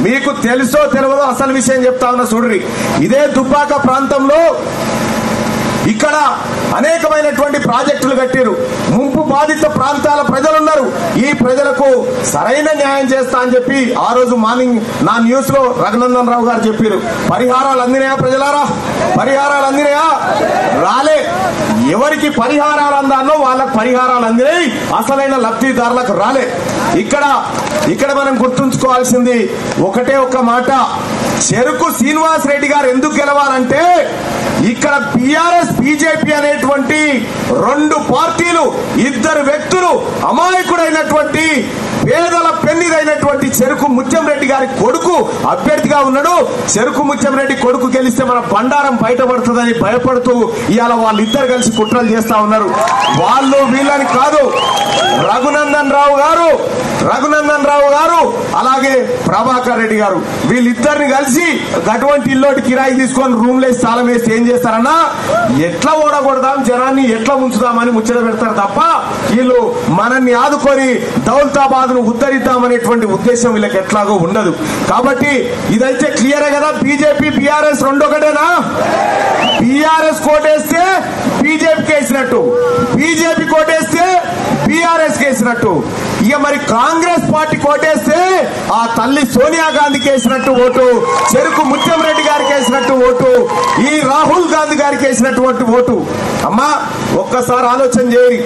మీకు తెలుసో తెలియదో అసలు విషయం చెప్తా ఉన్నా చూడ్రి ఇదే దుబ్బాక ప్రాంతంలో ఇక్కడ అనేకమైనటువంటి ప్రాజెక్టులు కట్టారు ముంపు బాధిత ప్రాంతాల ప్రజలున్నారు ఈ ప్రజలకు సరైన న్యాయం చేస్తా అని చెప్పి ఆ రోజు మార్నింగ్ నా న్యూస్ లో రఘునందన్ రావు గారు చెప్పారు పరిహారాలు అందినాయా ప్రజలారా పరిహారాలు అందినాయా రాలే ఎవరికి పరిహారాలు అందాలో వాళ్ళకి పరిహారాలు అందినాయి అసలైన లబ్ధిదారులకు రాలే ఇక్కడ ఇక్కడ మనం గుర్తుంచుకోవాల్సింది ఒకటే ఒక మాట చెరుకు శ్రీనివాస్ రెడ్డి గారు ఎందుకు గెలవాలంటే ఇక్కడ బిఆర్ఎస్ బీజేపీ అనేటువంటి రెండు పార్టీలు ఇద్దరు వ్యక్తులు అమాయకుడైనటువంటి పేదల పెళ్లిదైనటువంటి చెరుకు ముత్యంరెడ్డి గారి కొడుకు అభ్యర్థిగా ఉన్నాడు చెరుకు ముత్యంరెడ్డి కొడుకు గెలిస్తే మన బండారం బయటపడుతుందని భయపడుతూ ఇవాళ వాళ్ళిద్దరు కలిసి కుట్రలు చేస్తా ఉన్నారు వాళ్ళు వీళ్ళని కాదు రఘునందన్ రావు గారు రఘునందన్ రావు గారు అలాగే ప్రభాకర్ రెడ్డి గారు వీళ్ళిద్దరిని కలిసి అటువంటి ఇల్లోటి కిరాయి తీసుకొని రూమ్ లేసి తాళం వేసి ఏం చేస్తారన్నా ఎట్లా ఓడగొడదాం జనాన్ని ఎట్లా ఉంచుదామని ముచ్చట పెడతారు తప్ప వీళ్ళు మనల్ని ఆదుకొని దౌలతాబాద్ ను ఉద్ధరిద్దామనేటువంటి ఉద్దేశం వీళ్ళకి ఎట్లాగో ఉండదు కాబట్టి ఇదైతే క్లియరే కదా బీజేపీ బీఆర్ఎస్ రెండొకటేనా బీఆర్ఎస్ కోటేస్తే బీజేపీకి వేసినట్టు బీజేపీ కోటేస్తే బీఆర్ఎస్ వేసినట్టు ఇక మరి కాంగ్రెస్ పార్టీ కోటేస్తే ఆ తల్లి సోనియా గాంధీకి వేసినట్టు ఓటు చెరుకు ముత్యం రెడ్డి గారికి వేసినట్టు ఓటు ఈ రాహుల్ గాంధీ గారికి వేసినటువంటి ఓటు అమ్మా ఒక్కసారి ఆలోచన చేయి